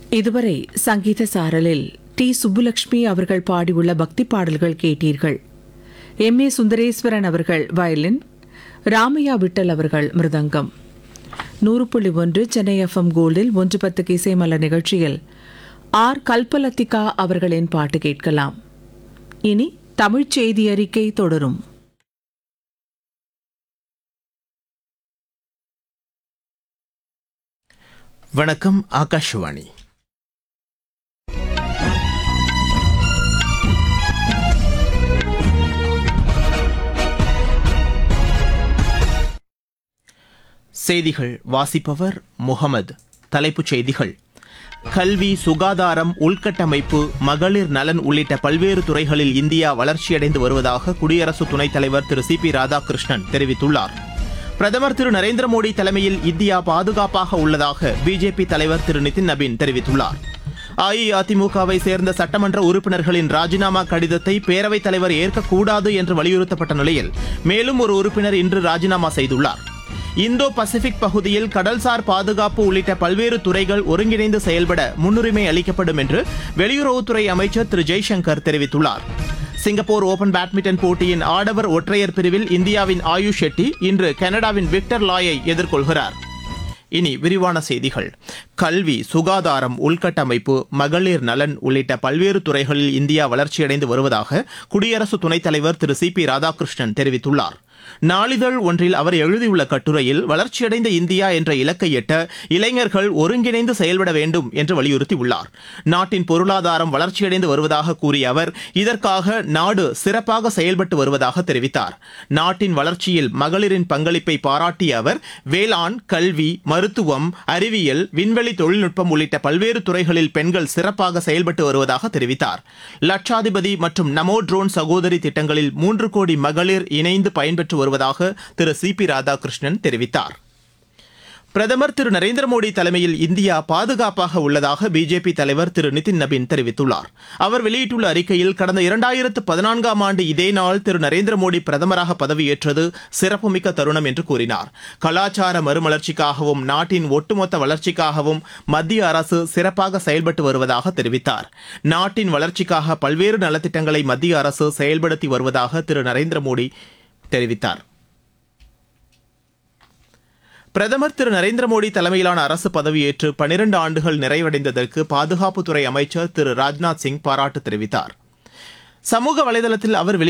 இதுவரை சங்கீத சாரலில் டி சுப்புலட்சுமி அவர்கள் பாடியுள்ள பக்தி பாடல்கள் கேட்டீர்கள் எம் ஏ சுந்தரேஸ்வரன் அவர்கள் வயலின் ராமையா விட்டல் அவர்கள் மிருதங்கம் நூறு புள்ளி ஒன்று சென்னை எஃப்எம் கோல்டில் ஒன்று பத்துக்கு இசைமலர் நிகழ்ச்சியில் ஆர் கல்பலத்திகா அவர்களின் பாட்டு கேட்கலாம் இனி தமிழ்ச் செய்தி அறிக்கை தொடரும் வணக்கம் ஆகாஷவாணி செய்திகள் வாசிப்பவர் முகமது தலைப்புச் செய்திகள் கல்வி சுகாதாரம் உள்கட்டமைப்பு மகளிர் நலன் உள்ளிட்ட பல்வேறு துறைகளில் இந்தியா வளர்ச்சியடைந்து வருவதாக குடியரசு துணைத் தலைவர் திரு சி பி ராதாகிருஷ்ணன் தெரிவித்துள்ளார் பிரதமர் திரு நரேந்திர மோடி தலைமையில் இந்தியா பாதுகாப்பாக உள்ளதாக பிஜேபி தலைவர் திரு நிதின் நபீன் தெரிவித்துள்ளார் அஇஅதிமுகவை சேர்ந்த சட்டமன்ற உறுப்பினர்களின் ராஜினாமா கடிதத்தை பேரவைத் தலைவர் ஏற்கக்கூடாது என்று வலியுறுத்தப்பட்ட நிலையில் மேலும் ஒரு உறுப்பினர் இன்று ராஜினாமா செய்துள்ளார் இந்தோ பசிபிக் பகுதியில் கடல்சார் பாதுகாப்பு உள்ளிட்ட பல்வேறு துறைகள் ஒருங்கிணைந்து செயல்பட முன்னுரிமை அளிக்கப்படும் என்று வெளியுறவுத்துறை அமைச்சர் திரு ஜெய்சங்கர் தெரிவித்துள்ளார் சிங்கப்பூர் ஓபன் பேட்மிண்டன் போட்டியின் ஆடவர் ஒற்றையர் பிரிவில் இந்தியாவின் ஆயுஷ் ஷெட்டி இன்று கனடாவின் விக்டர் லாயை எதிர்கொள்கிறார் இனி விரிவான செய்திகள் கல்வி சுகாதாரம் உள்கட்டமைப்பு மகளிர் நலன் உள்ளிட்ட பல்வேறு துறைகளில் இந்தியா வளர்ச்சியடைந்து வருவதாக குடியரசு துணைத் தலைவர் திரு சி பி ராதாகிருஷ்ணன் தெரிவித்துள்ளார் நாளிதழ் ஒன்றில் அவர் எழுதியுள்ள கட்டுரையில் வளர்ச்சியடைந்த இந்தியா என்ற இலக்கை எட்ட இளைஞர்கள் ஒருங்கிணைந்து செயல்பட வேண்டும் என்று வலியுறுத்தியுள்ளார் நாட்டின் பொருளாதாரம் வளர்ச்சியடைந்து வருவதாக கூறிய அவர் இதற்காக நாடு சிறப்பாக செயல்பட்டு வருவதாக தெரிவித்தார் நாட்டின் வளர்ச்சியில் மகளிரின் பங்களிப்பை பாராட்டிய அவர் வேளாண் கல்வி மருத்துவம் அறிவியல் விண்வெளி தொழில்நுட்பம் உள்ளிட்ட பல்வேறு துறைகளில் பெண்கள் சிறப்பாக செயல்பட்டு வருவதாக தெரிவித்தார் லட்சாதிபதி மற்றும் நமோ ட்ரோன் சகோதரி திட்டங்களில் மூன்று கோடி மகளிர் இணைந்து பயன்பெற்று வருவதாக திரு சி பி ராதாகிருஷ்ணன் தெரிவித்தார் பிரதமர் திரு நரேந்திர மோடி தலைமையில் இந்தியா பாதுகாப்பாக உள்ளதாக பிஜேபி தலைவர் திரு நிதின் நபீன் தெரிவித்துள்ளார் அவர் வெளியிட்டுள்ள அறிக்கையில் கடந்த இரண்டாயிரத்து பதினான்காம் ஆண்டு இதே நாள் திரு நரேந்திர மோடி பிரதமராக பதவியேற்றது சிறப்புமிக்க தருணம் என்று கூறினார் கலாச்சார மறுமலர்ச்சிக்காகவும் நாட்டின் ஒட்டுமொத்த வளர்ச்சிக்காகவும் மத்திய அரசு சிறப்பாக செயல்பட்டு வருவதாக தெரிவித்தார் நாட்டின் வளர்ச்சிக்காக பல்வேறு நலத்திட்டங்களை மத்திய அரசு செயல்படுத்தி வருவதாக திரு நரேந்திர மோடி தெரிவித்தார் பிரதமர் திரு நரேந்திர மோடி தலைமையிலான அரசு பதவியேற்று பனிரண்டு ஆண்டுகள் நிறைவடைந்ததற்கு பாதுகாப்புத்துறை அமைச்சர் திரு ராஜ்நாத் சிங் பாராட்டு தெரிவித்தார் சமூக வலைதளத்தில் அவர் வெளியிட்டுள்ள